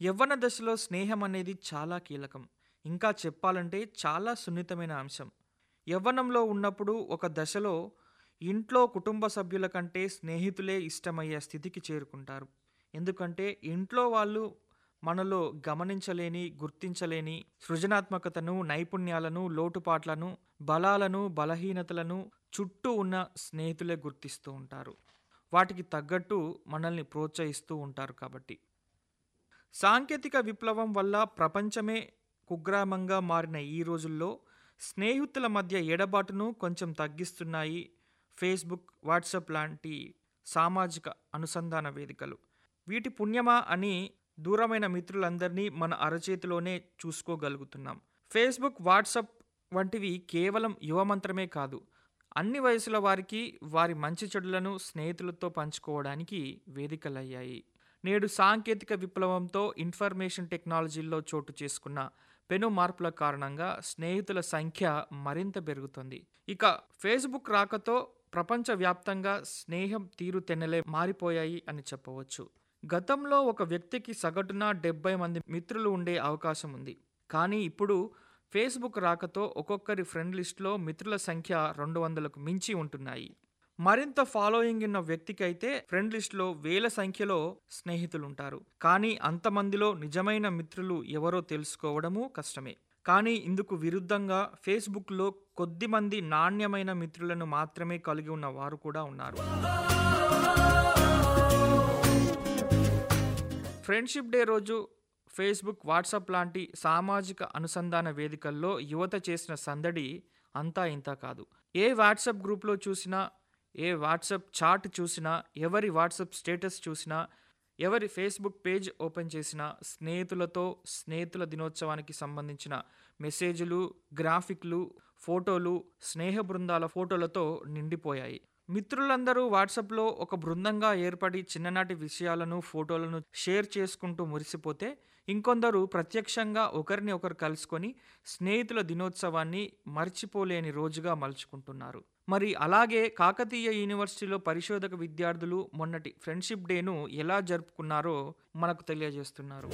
యవ్వన దశలో స్నేహం అనేది చాలా కీలకం ఇంకా చెప్పాలంటే చాలా సున్నితమైన అంశం యవ్వనంలో ఉన్నప్పుడు ఒక దశలో ఇంట్లో కుటుంబ సభ్యుల కంటే స్నేహితులే ఇష్టమయ్యే స్థితికి చేరుకుంటారు ఎందుకంటే ఇంట్లో వాళ్ళు మనలో గమనించలేని గుర్తించలేని సృజనాత్మకతను నైపుణ్యాలను లోటుపాట్లను బలాలను బలహీనతలను చుట్టూ ఉన్న స్నేహితులే గుర్తిస్తూ ఉంటారు వాటికి తగ్గట్టు మనల్ని ప్రోత్సహిస్తూ ఉంటారు కాబట్టి సాంకేతిక విప్లవం వల్ల ప్రపంచమే కుగ్రామంగా మారిన ఈ రోజుల్లో స్నేహితుల మధ్య ఎడబాటును కొంచెం తగ్గిస్తున్నాయి ఫేస్బుక్ వాట్సాప్ లాంటి సామాజిక అనుసంధాన వేదికలు వీటి పుణ్యమా అని దూరమైన మిత్రులందరినీ మన అరచేతిలోనే చూసుకోగలుగుతున్నాం ఫేస్బుక్ వాట్సాప్ వంటివి కేవలం యువమంత్రమే కాదు అన్ని వయసుల వారికి వారి మంచి చెడులను స్నేహితులతో పంచుకోవడానికి వేదికలయ్యాయి నేడు సాంకేతిక విప్లవంతో ఇన్ఫర్మేషన్ టెక్నాలజీల్లో చోటు చేసుకున్న పెను మార్పుల కారణంగా స్నేహితుల సంఖ్య మరింత పెరుగుతుంది ఇక ఫేస్బుక్ రాకతో ప్రపంచవ్యాప్తంగా స్నేహం తీరు తెన్నలే మారిపోయాయి అని చెప్పవచ్చు గతంలో ఒక వ్యక్తికి సగటున డెబ్బై మంది మిత్రులు ఉండే అవకాశం ఉంది కానీ ఇప్పుడు ఫేస్బుక్ రాకతో ఒక్కొక్కరి ఫ్రెండ్ లిస్ట్లో మిత్రుల సంఖ్య రెండు వందలకు మించి ఉంటున్నాయి మరింత ఫాలోయింగ్ ఉన్న వ్యక్తికి అయితే ఫ్రెండ్ లిస్ట్లో వేల సంఖ్యలో స్నేహితులు ఉంటారు కానీ అంతమందిలో నిజమైన మిత్రులు ఎవరో తెలుసుకోవడము కష్టమే కానీ ఇందుకు విరుద్ధంగా ఫేస్బుక్లో కొద్ది మంది నాణ్యమైన మిత్రులను మాత్రమే కలిగి ఉన్న వారు కూడా ఉన్నారు ఫ్రెండ్షిప్ డే రోజు ఫేస్బుక్ వాట్సాప్ లాంటి సామాజిక అనుసంధాన వేదికల్లో యువత చేసిన సందడి అంతా ఇంత కాదు ఏ వాట్సాప్ గ్రూప్లో చూసినా ఏ వాట్సాప్ చాట్ చూసినా ఎవరి వాట్సాప్ స్టేటస్ చూసినా ఎవరి ఫేస్బుక్ పేజ్ ఓపెన్ చేసినా స్నేహితులతో స్నేహితుల దినోత్సవానికి సంబంధించిన మెసేజ్లు గ్రాఫిక్లు ఫోటోలు స్నేహ బృందాల ఫోటోలతో నిండిపోయాయి మిత్రులందరూ వాట్సాప్లో ఒక బృందంగా ఏర్పడి చిన్ననాటి విషయాలను ఫోటోలను షేర్ చేసుకుంటూ మురిసిపోతే ఇంకొందరు ప్రత్యక్షంగా ఒకరిని ఒకరు కలుసుకొని స్నేహితుల దినోత్సవాన్ని మర్చిపోలేని రోజుగా మలుచుకుంటున్నారు మరి అలాగే కాకతీయ యూనివర్సిటీలో పరిశోధక విద్యార్థులు మొన్నటి ఫ్రెండ్షిప్ డేను ఎలా జరుపుకున్నారో మనకు తెలియజేస్తున్నారు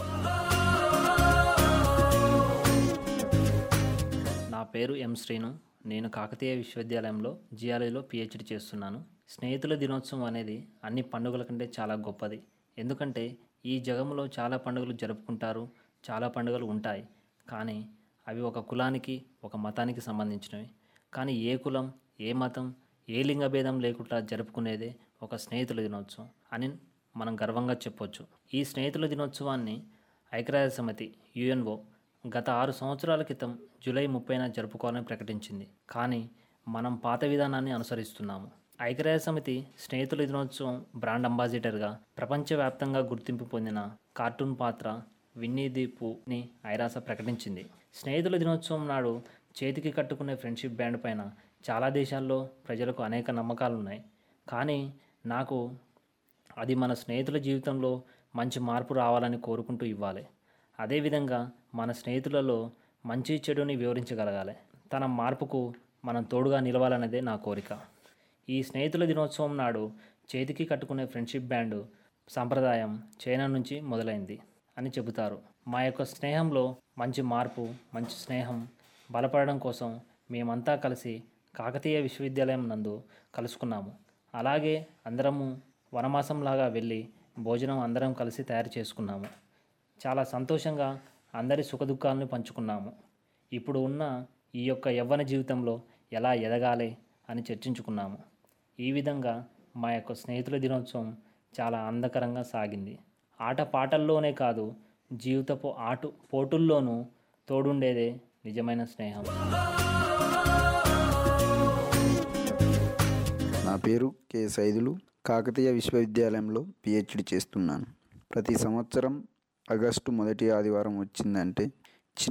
నా పేరు ఎం శ్రీను నేను కాకతీయ విశ్వవిద్యాలయంలో జియాలజీలో పిహెచ్డి చేస్తున్నాను స్నేహితుల దినోత్సవం అనేది అన్ని పండుగల కంటే చాలా గొప్పది ఎందుకంటే ఈ జగంలో చాలా పండుగలు జరుపుకుంటారు చాలా పండుగలు ఉంటాయి కానీ అవి ఒక కులానికి ఒక మతానికి సంబంధించినవి కానీ ఏ కులం ఏ మతం ఏ లింగ భేదం లేకుండా జరుపుకునేదే ఒక స్నేహితుల దినోత్సవం అని మనం గర్వంగా చెప్పొచ్చు ఈ స్నేహితుల దినోత్సవాన్ని ఐక్యరాజ్య సమితి యుఎన్ఓ గత ఆరు సంవత్సరాల క్రితం జూలై ముప్పైన జరుపుకోవాలని ప్రకటించింది కానీ మనం పాత విధానాన్ని అనుసరిస్తున్నాము ఐక్యరాజ్య సమితి స్నేహితుల దినోత్సవం బ్రాండ్ అంబాసిడర్గా ప్రపంచవ్యాప్తంగా గుర్తింపు పొందిన కార్టూన్ పాత్ర విన్నీ ది పూని ఐరాస ప్రకటించింది స్నేహితుల దినోత్సవం నాడు చేతికి కట్టుకునే ఫ్రెండ్షిప్ బ్యాండ్ పైన చాలా దేశాల్లో ప్రజలకు అనేక నమ్మకాలు ఉన్నాయి కానీ నాకు అది మన స్నేహితుల జీవితంలో మంచి మార్పు రావాలని కోరుకుంటూ ఇవ్వాలి అదేవిధంగా మన స్నేహితులలో మంచి చెడుని వివరించగలగాలి తన మార్పుకు మనం తోడుగా నిలవాలన్నదే నా కోరిక ఈ స్నేహితుల దినోత్సవం నాడు చేతికి కట్టుకునే ఫ్రెండ్షిప్ బ్యాండ్ సాంప్రదాయం చైనా నుంచి మొదలైంది అని చెబుతారు మా యొక్క స్నేహంలో మంచి మార్పు మంచి స్నేహం బలపడడం కోసం మేమంతా కలిసి కాకతీయ విశ్వవిద్యాలయం నందు కలుసుకున్నాము అలాగే అందరము వనమాసంలాగా వెళ్ళి భోజనం అందరం కలిసి తయారు చేసుకున్నాము చాలా సంతోషంగా అందరి సుఖదుఖాలను పంచుకున్నాము ఇప్పుడు ఉన్న ఈ యొక్క యవ్వన జీవితంలో ఎలా ఎదగాలి అని చర్చించుకున్నాము ఈ విధంగా మా యొక్క స్నేహితుల దినోత్సవం చాలా ఆనందకరంగా సాగింది ఆట పాటల్లోనే కాదు జీవితపు ఆటు పోటుల్లోనూ తోడుండేదే నిజమైన స్నేహం నా పేరు కె సైదులు కాకతీయ విశ్వవిద్యాలయంలో పిహెచ్డి చేస్తున్నాను ప్రతి సంవత్సరం ఆగస్టు మొదటి ఆదివారం వచ్చిందంటే